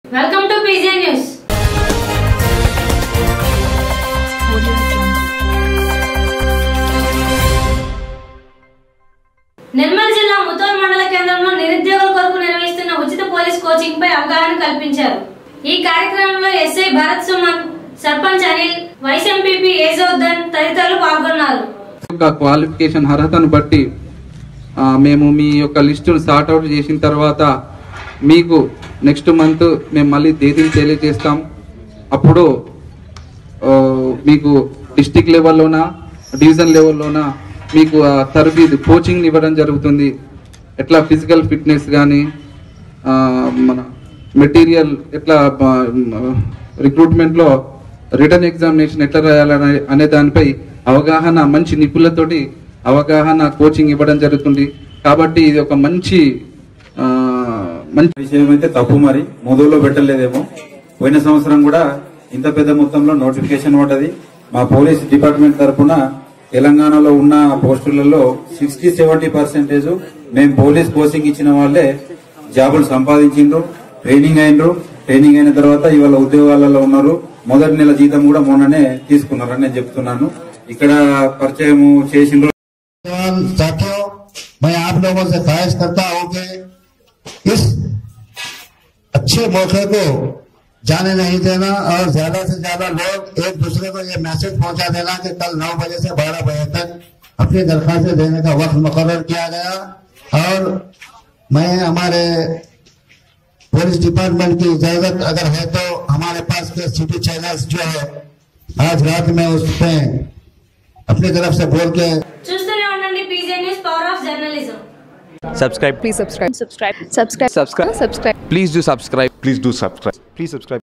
Welcome to PJ news Nirmal జిల్లా ముతోల్ మండల కేంద్రంలో నిరుద్యోగుల కొరకు నిర్వహిస్తున్న ఉచిత పోలీస్ కోచింగ్ పై అవగాహన కల్పించారు ఈ కార్యక్రమంలో SI Bharat Suman sarpanch Anil vice MPP ఏజోద్దన్ తదితరులు పాల్గొన్నారు యొక్క క్వాలిఫికేషన్ అర్హతను బట్టి ఆ, మేము మీ యొక్క లిస్టును సార్ట్ అవుట్ చేసిన తర్వాత మీకు నెక్స్ట్ మంత్ మేము మళ్ళీ తేదీలు తెలియజేస్తాం అప్పుడు ఆ, మీకు డిస్టిక్ లెవెల్లోనా డివిజన్ లెవెల్లోనా మీకు ఆ తరబీదు కోచింగ్ ఇవ్వడం జరుగుతుంది ఎట్లా ఫిజికల్ ఫిట్నెస్ కానీ మన మెటీరియల్ ఎట్లా రిక్రూట్మెంట్లో రిటర్న్ ఎగ్జామినేషన్ ఎట్లా రాయాలనే అనే దానిపై అవగాహన మంచి నిపుణులతోటి అవగాహన కోచింగ్ ఇవ్వడం జరుగుతుంది కాబట్టి ఇది ఒక మంచి ఆ, మంచి విషయం అయితే తప్పు మరి మొదల్లో పెట్టలేదేమో పోయిన సంవత్సరం కూడా ఇంత పెద్ద మొత్తంలో నోటిఫికేషన్ పడ్డది మా పోలీస్ డిపార్ట్మెంట్ తరఫున తెలంగాణలో ఉన్న పోస్టులలో సిక్స్టీ సెవెంటీ పర్సెంటేజ్ మేము పోలీస్ కోచింగ్ ఇచ్చిన వాళ్ళే జాబులు సంపాదించిండ్రు ట్రైనింగ్ అయినరు ట్రైనింగ్ అయిన తర్వాత ఇవాళ ఉద్యోగాలలో ఉన్నారు మొదటి నెల జీతం కూడా మొన్ననే తీసుకున్నారని నేను చెప్తున్నాను ఇక్కడ పరిచయం చేసిండ్రు जवान साथियों मैं आप लोगों से ख्वाहिश करता हूं कि इस अच्छे मौके को जाने नहीं देना और ज्यादा से ज्यादा लोग एक दूसरे को ये मैसेज पहुंचा देना कि कल 9 बजे से 12 बजे तक अपनी दरखास्त देने का वक्त मुकर्र किया गया और मैं हमारे पुलिस डिपार्टमेंट की इजाजत अगर है तो हमारे पास के सिटी चैनल्स जो है आज रात में उस पे अपनी तरफ से बोल के చూస్తూనే ఉండండి PJ news power of journalism subscribe Please subscribe. Subscribe. Subscribe. subscribe Subscribe. please do subscribe Please do subscribe. Please subscribe.